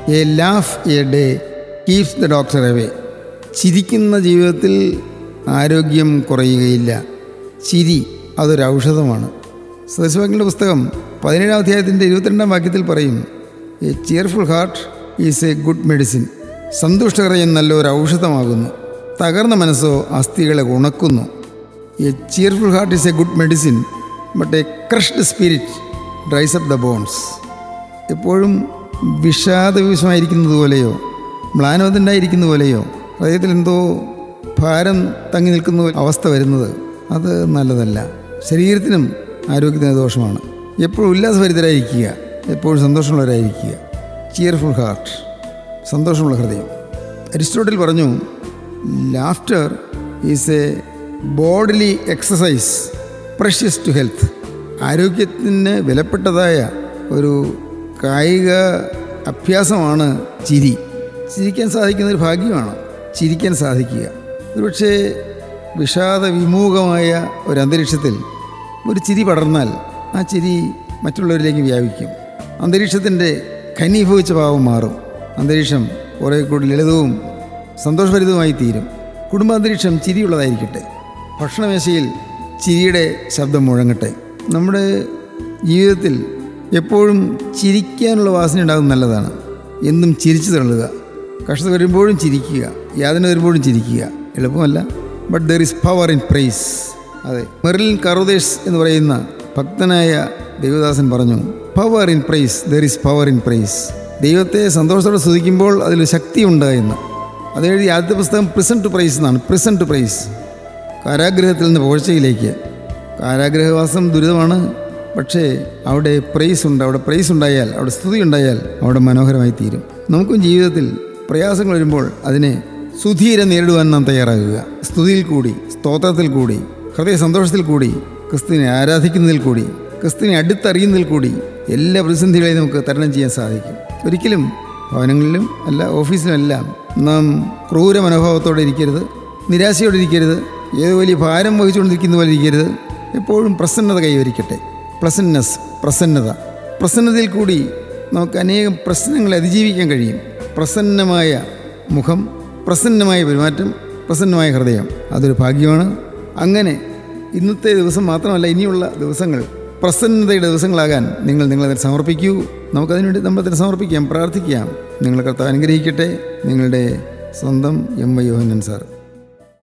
A laugh a day keeps the doctor away ചിരിക്കുന്ന ജീവിതത്തിൽ ആരോഗ്യം കുറയുകയില്ല ചിരി അതൊരു ഔഷധമാണ് സദസ്വാക്യങ്ങളുടെ പുസ്തകം പതിനേഴാം അധ്യായത്തിൻ്റെ ഇരുപത്തിരണ്ടാം വാക്യത്തിൽ പറയും a cheerful heart is a good medicine സന്തുഷ്ടഹൃദയം നല്ലൊരു ഔഷധമാകുന്നു തകർന്ന മനസ്സോ അസ്ഥികളെ ഉണക്കുന്നു a cheerful heart is a good medicine but a crushed spirit dries up the bones എപ്പോഴും വിഷാദവിഷമായിരിക്കുന്നത് പോലെയോ മ്ലാനോദണ്ടായിരിക്കുന്ന പോലെയോ ഹൃദയത്തിൽ എന്തോ ഭാരം തങ്ങി നിൽക്കുന്ന അവസ്ഥ വരുന്നത് അത് നല്ലതല്ല ശരീരത്തിനും ആരോഗ്യത്തിന് ദോഷമാണ് എപ്പോഴും ഉല്ലാസഭരിതരായിരിക്കുക എപ്പോഴും സന്തോഷമുള്ളവരായിരിക്കുക ചിയർഫുൾ ഹാർട്ട് സന്തോഷമുള്ള ഹൃദയം അരിസ്റ്റോട്ടിൽ പറഞ്ഞു laughter is a bodily exercise precious to health ആരോഗ്യത്തിന് വിലപ്പെട്ടതായ ഒരു കായിക അഭ്യാസമാണ് ചിരി ചിരിക്കാൻ സാധിക്കുന്ന ഒരു ഭാഗ്യമാണ് ചിരിക്കാൻ സാധിക്കുക ഒരുപക്ഷേ വിഷാദ വിമുഖമായ ഒരു അന്തരീക്ഷത്തിൽ ഒരു ചിരി പടർന്നാൽ ആ ചിരി മറ്റുള്ളവരിലേക്ക് വ്യാപിക്കും അന്തരീക്ഷത്തിൻ്റെ ഖനീഭവിച്ച ഭാവം മാറും അന്തരീക്ഷം കുറേ കൂടി ലളിതവും സന്തോഷഭരിതവുമായി തീരും കുടുംബാന്തരീക്ഷം ചിരിയുള്ളതായിരിക്കട്ടെ ഭക്ഷണമേശയിൽ ചിരിയുടെ ശബ്ദം മുഴങ്ങട്ടെ നമ്മുടെ ജീവിതത്തിൽ എപ്പോഴും ചിരിക്കാനുള്ള വാസന ഉണ്ടാകുന്നത് നല്ലതാണ് എന്നും ചിരിച്ചു തള്ളുക കഷ്ടത വരുമ്പോഴും ചിരിക്കുക യാതന വരുമ്പോഴും ചിരിക്കുക എളുപ്പമല്ല but there is power in praise അതെ മെറിലിൻ കറുദേശ് എന്ന് പറയുന്ന ഭക്തനായ ദേവദാസൻ പറഞ്ഞു power in praise there is power in praise ദൈവത്തെ സന്തോഷത്തോടെ സ്തുതിക്കുമ്പോൾ അതിൽ ശക്തിയുണ്ട് എന്ന് അത് എഴുതി ആദ്യത്തെ പുസ്തകം പ്രിസൺ ടു പ്രൈസ് എന്നാണ് പ്രിസൺ ടു പ്രൈസ് കാരാഗ്രഹത്തിൽ നിന്ന് പുകഴ്ചയിലേക്ക് കാരാഗ്രഹവാസം ദുരിതമാണ് പക്ഷേ അവിടെ പ്രൈസ് ഉണ്ട് അവിടെ പ്രൈസ് ഉണ്ടായാൽ അവിടെ സ്തുതി ഉണ്ടായാൽ അവിടെ മനോഹരമായി തീരും നമുക്കും ജീവിതത്തിൽ പ്രയാസങ്ങൾ വരുമ്പോൾ അതിനെ സുധീരെ നേരിടുവാൻ നാം തയ്യാറാകുക സ്തുതിയിൽ കൂടി സ്തോത്രത്തിൽ കൂടി ഹൃദയ സന്തോഷത്തിൽ കൂടി ക്രിസ്തുവിനെ ആരാധിക്കുന്നതിൽ കൂടി ക്രിസ്തുവിനെ അടുത്തറിയുന്നതിൽ കൂടി എല്ലാ പ്രതിസന്ധികളെയും നമുക്ക് തരണം ചെയ്യാൻ സാധിക്കും ഒരിക്കലും ഭവനങ്ങളിലും അല്ല ഓഫീസിലും എല്ലാം നാം ക്രൂര മനോഭാവത്തോടെ ഇരിക്കരുത് നിരാശയോടെ ഇരിക്കരുത് ഏത് വലിയ ഭാരം വഹിച്ചുകൊണ്ടിരിക്കുന്ന പോലെ ഇരിക്കരുത് എപ്പോഴും പ്രസന്നത കൈവരിക്കട്ടെ പ്ലസന്നസ് പ്രസന്നത പ്രസന്നതയിൽ കൂടി നമുക്ക് അനേകം പ്രശ്നങ്ങളെ അതിജീവിക്കാൻ കഴിയും പ്രസന്നമായ മുഖം പ്രസന്നമായ പെരുമാറ്റം പ്രസന്നമായ ഹൃദയം അതൊരു ഭാഗ്യമാണ് അങ്ങനെ ഇന്നത്തെ ദിവസം മാത്രമല്ല ഇനിയുള്ള ദിവസങ്ങൾ പ്രസന്നതയുടെ ദിവസങ്ങളാകാൻ നിങ്ങൾ നിങ്ങളെ തന്നെ സമർപ്പിക്കൂ നമുക്കതിനുവേണ്ടി നമ്മളെ തന്നെ സമർപ്പിക്കാം പ്രാർത്ഥിക്കാം നിങ്ങൾ കർത്താവ് അനുഗ്രഹിക്കട്ടെ നിങ്ങളുടെ സ്വന്തം എം വൈ യോഹനൻ സാർ